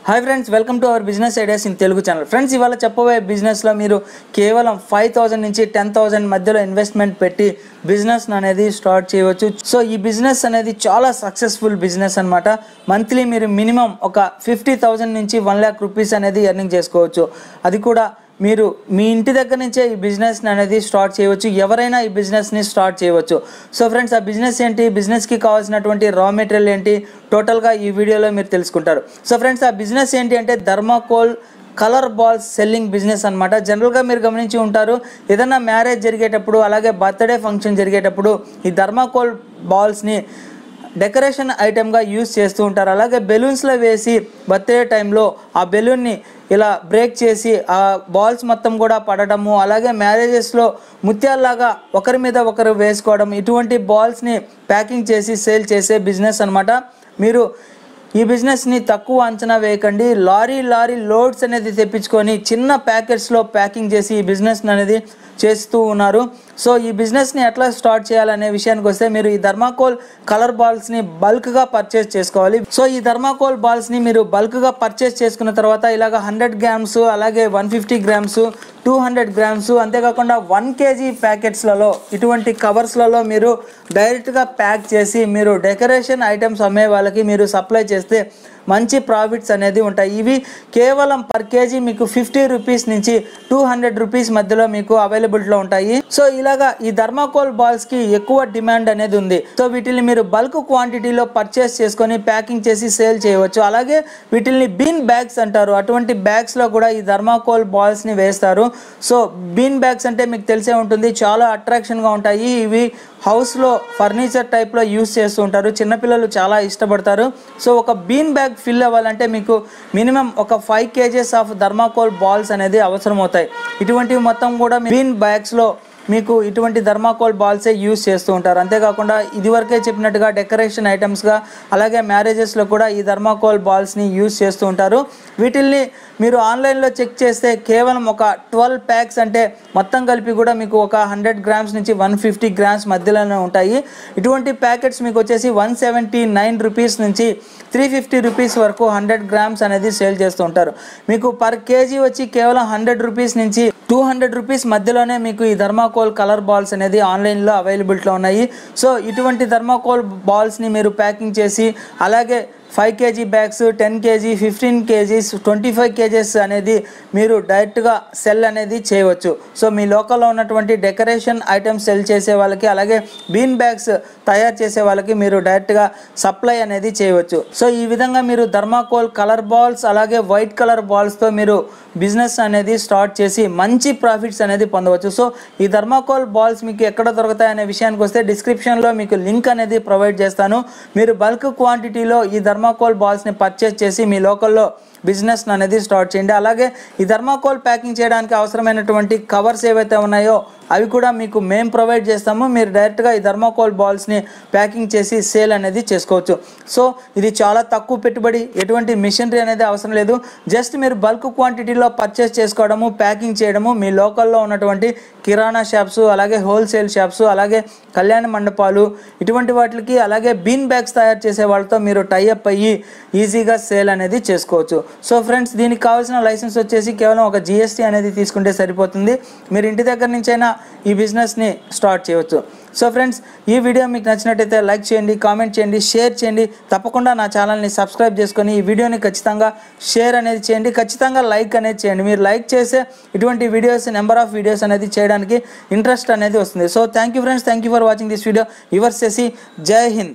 hi friends welcome to our business ideas in Telugu channel friends ఇవాళ చెప్పబోయే బిజినెస్లో మీరు కేవలం ఫైవ్ థౌసండ్ నుంచి టెన్ థౌసండ్ మధ్యలో ఇన్వెస్ట్మెంట్ పెట్టి బిజినెస్ అనేది స్టార్ట్ చేయవచ్చు సో ఈ బిజినెస్ అనేది చాలా సక్సెస్ఫుల్ బిజినెస్ అనమాట మంత్లీ మీరు మినిమం ఒక ఫిఫ్టీ థౌసండ్ నుంచి వన్ ల్యాక్ రూపీస్ అనేది ఎర్నింగ్ చేసుకోవచ్చు అది కూడా మీరు మీ ఇంటి దగ్గర నుంచే ఈ బిజినెస్ అనేది స్టార్ట్ చేయవచ్చు ఎవరైనా ఈ బిజినెస్ని స్టార్ట్ చేయవచ్చు సో ఫ్రెండ్స్ ఆ బిజినెస్ ఏంటి బిజినెస్కి కావాల్సినటువంటి రా మెటీరియల్ ఏంటి టోటల్గా ఈ వీడియోలో మీరు తెలుసుకుంటారు సో ఫ్రెండ్స్ ఆ బిజినెస్ ఏంటి అంటే thermocol colour balls selling business అనమాట జనరల్గా మీరు గమనించి ఉంటారు ఏదైనా మ్యారేజ్ జరిగేటప్పుడు అలాగే బర్త్డే ఫంక్షన్ జరిగేటప్పుడు ఈ ధర్మాకోల్ బాల్స్ని డెకరేషన్ ఐటెంగా యూస్ చేస్తూ ఉంటారు అలాగే బెలూన్స్లో వేసి బర్త్డే టైంలో ఆ బెలూన్ని ఇలా బ్రేక్ చేసి ఆ బాల్స్ మొత్తం కూడా పడటము అలాగే మ్యారేజెస్లో ముత్యాల్లాగా ఒకరి మీద ఒకరు వేసుకోవడం ఇటువంటి బాల్స్ని ప్యాకింగ్ చేసి సేల్ చేసే బిజినెస్ అనమాట మీరు ఈ బిజినెస్ని తక్కువ అంచనా వేయకండి లారీ లారీ లోడ్స్ అనేది తెప్పించుకొని చిన్న ప్యాకెట్స్లో ప్యాకింగ్ చేసి ఈ బిజినెస్ అనేది చేస్తూ ఉన్నారు సో ఈ బిజినెస్ని ఎట్లా స్టార్ట్ చేయాలనే విషయానికి వస్తే మీరు ఈ ధర్మాకోల్ కలర్ బాల్స్ని బల్క్గా పర్చేస్ చేసుకోవాలి సో ఈ ధర్మాకోల్ బాల్స్ని మీరు బల్క్గా పర్చేస్ చేసుకున్న తర్వాత ఇలాగ హండ్రెడ్ గ్రామ్స్ అలాగే one fifty grams two hundred grams అంతేకాకుండా వన్ కేజీ ప్యాకెట్స్లలో ఇటువంటి కవర్స్లలో మీరు డైరెక్ట్గా ప్యాక్ చేసి మీరు డెకరేషన్ ఐటమ్స్ అమ్మే వాళ్ళకి మీరు సప్లై చేస్తే మంచి ప్రాఫిట్స్ అనేది ఉంటాయి ఇవి కేవలం పర్ కేజీ మీకు ఫిఫ్టీ రూపీస్ నుంచి టూ హండ్రెడ్ రూపీస్ మధ్యలో మీకు అవైలబిలిటీలో ఉంటాయి సో ఇలాగా ఈ ధర్మాకోల్ బాల్స్ కి ఎక్కువ డిమాండ్ అనేది ఉంది సో వీటిని మీరు బల్క్ క్వాంటిటీలో పర్చేస్ చేసుకొని ప్యాకింగ్ చేసి సేల్ చేయవచ్చు అలాగే వీటిని బీన్ బ్యాగ్స్ అంటారు అటువంటి బ్యాగ్స్ లో కూడా ఈ ధర్మాకోల్ బాల్స్ ని వేస్తారు సో బీన్ బ్యాగ్స్ అంటే మీకు తెలిసే ఉంటుంది చాలా అట్రాక్షన్ గా ఉంటాయి ఇవి హౌస్ లో ఫర్నిచర్ టైప్ లో యూస్ చేస్తూ ఉంటారు చిన్నపిల్లలు చాలా ఇష్టపడతారు సో ఒక బీన్ బ్యాగ్ ఫిల్ అవ్వాలంటే మీకు మినిమం ఒక five KGs of thermocol balls అనేది అవసరం అవుతాయి ఇటువంటివి మొత్తం కూడా బీన్ బ్యాగ్స్ లో మీకు ఇటువంటి ధర్మాకోల్ బాల్సే యూస్ చేస్తూ ఉంటారు అంతేకాకుండా ఇదివరకే చెప్పినట్టుగా డెకరేషన్ ఐటమ్స్గా అలాగే మ్యారేజెస్లో కూడా ఈ ధర్మాకోల్ బాల్స్ని యూస్ చేస్తూ ఉంటారు వీటిల్ని మీరు ఆన్లైన్లో చెక్ చేస్తే కేవలం ఒక ట్వెల్వ్ ప్యాక్స్ అంటే మొత్తం కలిపి కూడా మీకు ఒక హండ్రెడ్ గ్రామ్స్ నుంచి వన్ ఫిఫ్టీ గ్రామ్స్ మధ్యలోనే ఉంటాయి ఇటువంటి ప్యాకెట్స్ మీకు వచ్చేసి వన్ సెవెంటీ నైన్ రూపీస్ నుంచి త్రీ ఫిఫ్టీ రూపీస్ వరకు హండ్రెడ్ గ్రామ్స్ అనేది సేల్ చేస్తూ ఉంటారు మీకు పర్ కేజీ వచ్చి కేవలం హండ్రెడ్ రూపీస్ నుంచి టూ హండ్రెడ్ రూపీస్ మధ్యలోనే మీకు ఈ ధర్మాకోల్ కలర్ బాల్స్ అనేది ఆన్లైన్లో అవైలబిలిటీలో ఉన్నాయి సో ఇటువంటి ధర్మాకోల్ బాల్స్ని మీరు ప్యాకింగ్ చేసి అలాగే five KG bags ten KG fifteen KGs twenty five KGs అనేది మీరు డైరెక్ట్గా సెల్ అనేది చేయవచ్చు సో మీ లోకల్లో ఉన్నటువంటి డెకరేషన్ ఐటమ్స్ సెల్ చేసే వాళ్ళకి అలాగే బీన్ బ్యాగ్స్ తయారు చేసే వాళ్ళకి మీరు డైరెక్ట్గా సప్లై అనేది చేయవచ్చు సో ఈ విధంగా మీరు ధర్మాకోల్ కలర్ బాల్స్ అలాగే వైట్ కలర్ బాల్స్తో మీరు బిజినెస్ అనేది స్టార్ట్ చేసి మంచి ప్రాఫిట్స్ అనేది పొందవచ్చు సో ఈ ధర్మాకోల్ బాల్స్ మీకు ఎక్కడ దొరుకుతాయి అనే విషయానికి వస్తే డిస్క్రిప్షన్లో మీకు లింక్ అనేది ప్రొవైడ్ చేస్తాను మీరు బల్క్ క్వాంటిటీలో ఈ ధర్మాకోల్ బాల్స్ని పర్చేస్ చేసి మీ లోకల్లో బిజినెస్ అనేది స్టార్ట్ చేయండి అలాగే ఈ ధర్మాకోల్ ప్యాకింగ్ చేయడానికి అవసరమైనటువంటి కవర్స్ ఏవైతే ఉన్నాయో అవి కూడా మీకు మేము ప్రొవైడ్ చేస్తాము మీరు డైరెక్ట్గా ఈ ధర్మాకోల్ బాల్స్ని ప్యాకింగ్ చేసి సేల్ అనేది చేసుకోవచ్చు సో ఇది చాలా తక్కువ పెట్టుబడి ఎటువంటి మిషనరీ అనేది అవసరం లేదు జస్ట్ మీరు బల్క్ క్వాంటిటీలో పర్చేస్ చేసుకోవడము ప్యాకింగ్ చేయడము మీ లోకల్లో ఉన్నటువంటి కిరాణా షాప్స్ అలాగే హోల్సేల్ షాప్స్ అలాగే కళ్యాణ మండపాలు ఇటువంటి వాటికి అలాగే బీన్ బ్యాగ్స్ తయారు చేసే వాళ్ళతో మీరు టైఅప్ అయ్యి ఈజీగా సేల్ అనేది చేసుకోవచ్చు సో ఫ్రెండ్స్ దీనికి కావాల్సిన లైసెన్స్ వచ్చేసి కేవలం ఒక జిఎస్టీ అనేది తీసుకుంటే సరిపోతుంది మీరు ఇంటి దగ్గర నుంచైనా ఈ బిజినెస్ని స్టార్ట్ చేయవచ్చు సో ఫ్రెండ్స్ ఈ వీడియో మీకు నచ్చినట్టయితే లైక్ చేయండి కామెంట్ చేయండి షేర్ చేయండి తప్పకుండా నా ఛానల్ని సబ్స్క్రైబ్ చేసుకొని ఈ వీడియోని ఖచ్చితంగా షేర్ అనేది చేయండి ఖచ్చితంగా లైక్ అనేది చేయండి మీరు లైక్ చేసే ఇటువంటి వీడియోస్ నెంబర్ ఆఫ్ వీడియోస్ అనేది చేయడానికి ఇంట్రెస్ట్ అనేది వస్తుంది so thank you friends thank you for watching this video యువర్స్ చేసి జై హింద్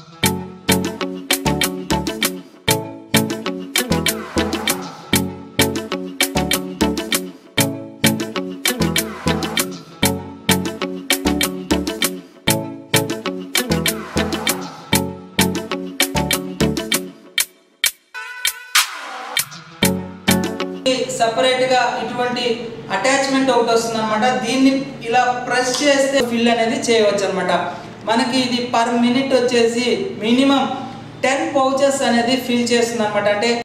సపరేట్ గా ఇటువంటి అటాచ్మెంట్ ఒకటి వస్తుంది అనమాట దీన్ని ఇలా ప్రెస్ చేస్తే ఫిల్ అనేది చేయవచ్చు అనమాట మనకి ఇది పర్ మినిట్ వచ్చేసి మినిమం టెన్ పౌచెస్ అనేది ఫిల్ చేస్తుంది అనమాట అంటే